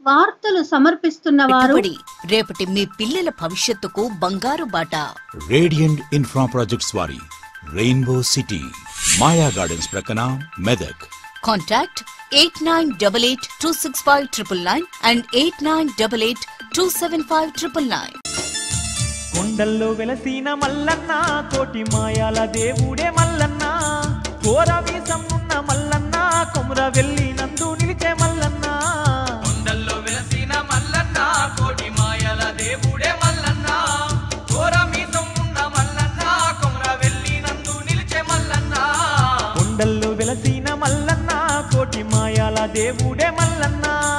వార్తలు సమర్పిస్తున్న వారు పెట్టుబడి రేపటి మీ పిల్లల భవిష్యత్తుకు బంగారు బాట రేడియంట్ ఇన్ఫ్రా ప్రాజెక్ట్స్ వారి రెయిన్బో సిటీ మాయా గార్డెన్స్ ప్రక్కన Medak contact eight nine double eight two six five triple nine and eight nine double eight two seven five triple nine కొండల్లో వెలసిన మల్లన్న కోటి మాయాల దేవుడే మల్లన్న కోర వీసమున్న మల్లన్న కొముర వెళ్ళి నందు నిలిచే మల్లన్న కొండల్లో వెలసిన మల్లన్న కోటి మాయల దేవుడే మల్లన్న ఘోర మీసం ఉన్న మల్లన్న కొమర వెళ్ళి నందు నిలిచే మల్లన్న కొండల్లో వెలసిన మల్లన్న కోటి మాయాల దేవుడే మల్లన్న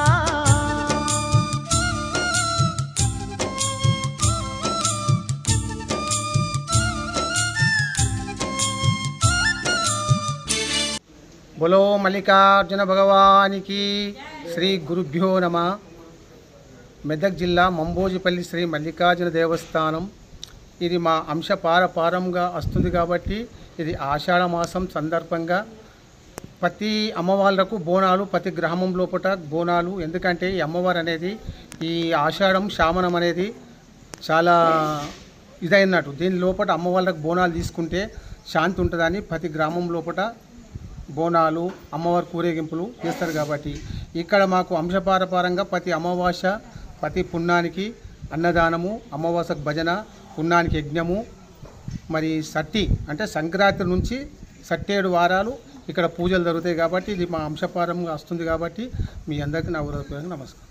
బోలో మల్లికార్జున భగవానికి శ్రీ గురుభ్యో నమ మెదక్ జిల్లా మంబోజిపల్లి శ్రీ మల్లికార్జున దేవస్థానం ఇది మా అంశ పారపారంగా వస్తుంది కాబట్టి ఇది ఆషాఢ మాసం సందర్భంగా ప్రతి అమ్మవార్లకు బోనాలు ప్రతి గ్రామం లోపల బోనాలు ఎందుకంటే ఈ అమ్మవారు అనేది ఈ ఆషాఢం శామనం అనేది చాలా ఇదైనట్టు దీని లోపల అమ్మవార్లకు బోనాలు తీసుకుంటే శాంతి ఉంటుందని ప్రతి గ్రామం లోపల బోనాలు అమ్మవారి కూరేగింపులు చేస్తారు కాబట్టి ఇక్కడ మాకు అంశపారపారంగా ప్రతి అమావాస ప్రతి పుణ్యానికి అన్నదానము అమావాసకు భజన పుణ్యానికి యజ్ఞము మరి సట్టి అంటే సంక్రాంతి నుంచి సట్టేడు వారాలు ఇక్కడ పూజలు జరుగుతాయి కాబట్టి ఇది మా అంశపారంగా వస్తుంది కాబట్టి మీ అందరికీ నా హృదయపూర్వక నమస్కారం